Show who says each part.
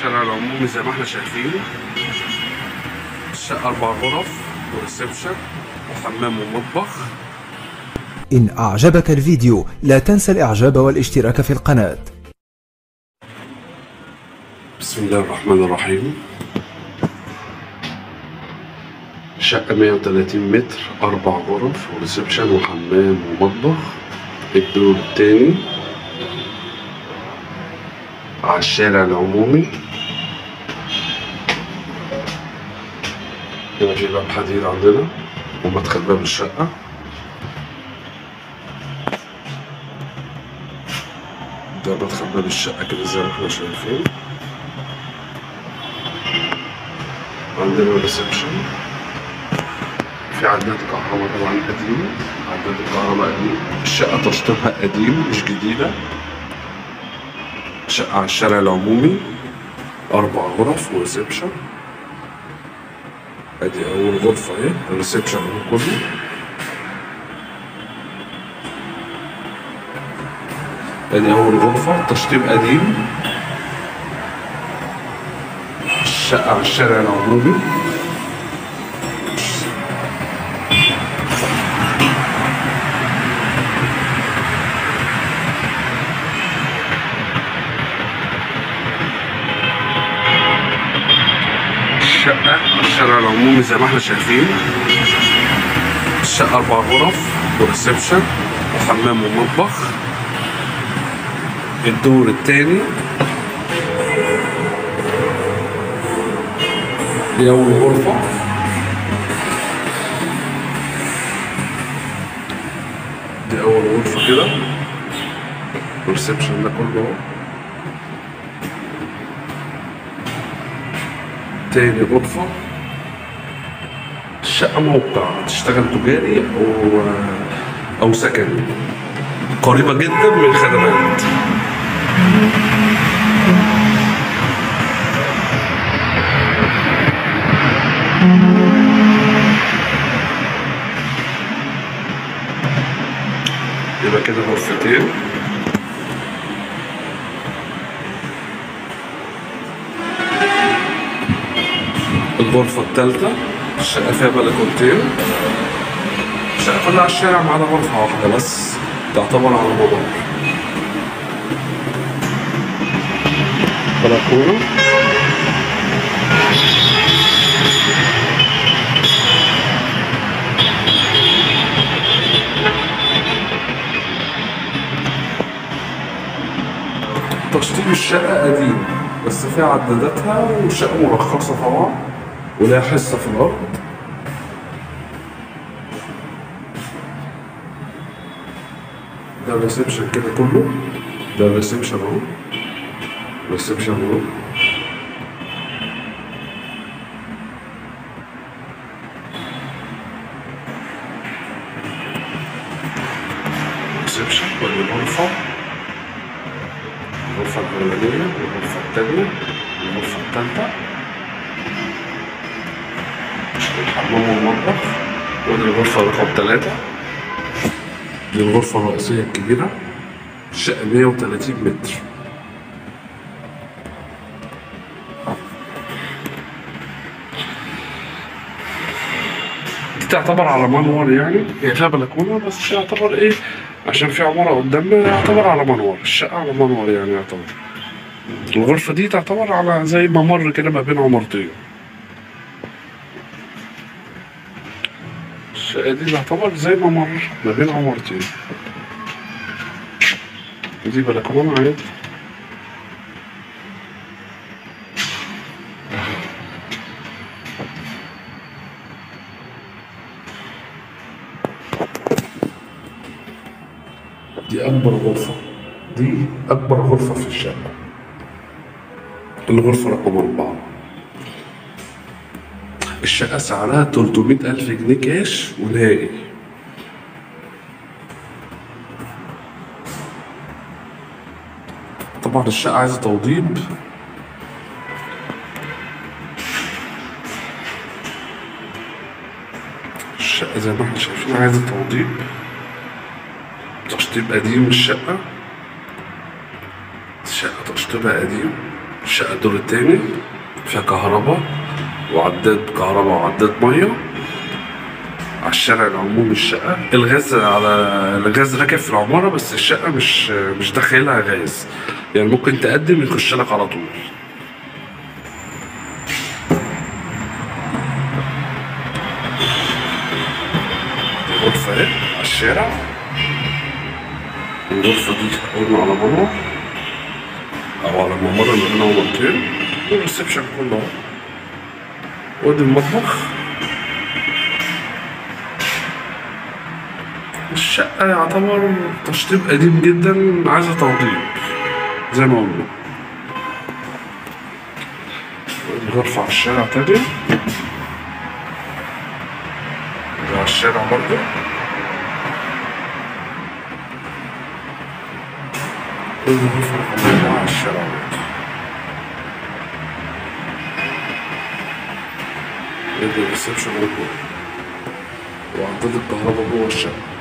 Speaker 1: الشارع العمومي زي ما احنا شايفين الشقة أربع غرف وريسبشن وحمام ومطبخ
Speaker 2: إن أعجبك الفيديو لا تنسى الإعجاب والاشتراك في القناة
Speaker 1: بسم الله الرحمن الرحيم شقة 130 متر أربع غرف وريسبشن وحمام ومطبخ الدور التاني على الشارع العمومي هنا في باب حديد عندنا ومدخل باب الشقة ده مدخل باب الشقة كده زي ما احنا شايفين عندنا ريسبشن في عداد كهرباء طبعا قديم عداد الكهرباء قديم الشقة تشطيبها قديم مش جديدة شقة على الشارع العمومي أربع غرف وريسبشن أدي أول غرفة أهي الريسبشن هو كله أدي أول غرفة تشطيب قديم الشقة على الشارع العمومي الشقة على الشارع العمومي زي ما احنا شايفين الشقة أربع غرف وريسبشن وحمام ومطبخ الدور التاني دي أول غرفة دي أول غرفة كده الريسبشن ده كله أهو تاني غرفة الشقة موقع تشتغل تجاري أو أو سكني قريبة جدا من الخدمات يبقى كده غرفتين الغرفة الثالثة الشقة فيها بلكونتين الشقة كلها على الشارع ما عدا غرفة واحدة بس تعتبر على مدار بلكونة تشطيب الشقة قديم بس فيها عداداتها والشقة مرخصة طبعا ولها حصة في الأرض ده الريسبشن كده كله ده الريسبشن اهو الريسبشن اهو ريسبشن والغرفة الغرفة الأولانية والغرفة التانية والغرفة التالتة الحمام والمطبخ ودي الغرفة رقم ثلاثة دي الغرفة الرئيسية الكبيرة الشقة 130 متر دي تعتبر على منور يعني هي فيها بلكونة بس يعتبر ايه عشان في عمارة قدامنا يعتبر على منور الشقة على منور يعني يعتبر الغرفة دي تعتبر على زي ممر كده ما بين عمارتين الشقة دي تعتبر زي ممر ما بين عمارتين دي بلكونة عادي دي أكبر غرفة دي أكبر غرفة في الشقة الغرفة رقم أربعة الشقة سعرها 300 ألف جنيه كاش ونهائي طبعا الشقة عايزة توضيب الشقة زي ما احنا شايفين عايزة توضيب تشطيب قديم الشقة الشقة تشطيبها قديم الشقة الدور التاني فيها كهرباء وعداد كهرباء وعداد مية على الشارع العمومي الشقة الغاز على الغاز راكب في العمارة بس الشقة مش مش داخلها غاز يعني ممكن تقدم يخش لك على طول الغرفة اهي على الشارع الغرفة دي قلنا على مروة أو على الممر اللي بينها ومرتين والريسبشن كله أهو وادي المطبخ الشقة يعتبر تشطيب قديم جدا عايزة توضيب زي ما قلنا الغرفة على الشارع تاني دي على الشارع برضه الغرفة رقم أربعة على الشارع برضه يدي الريسبشن برضه وعداد الكهرباء جوه الشقة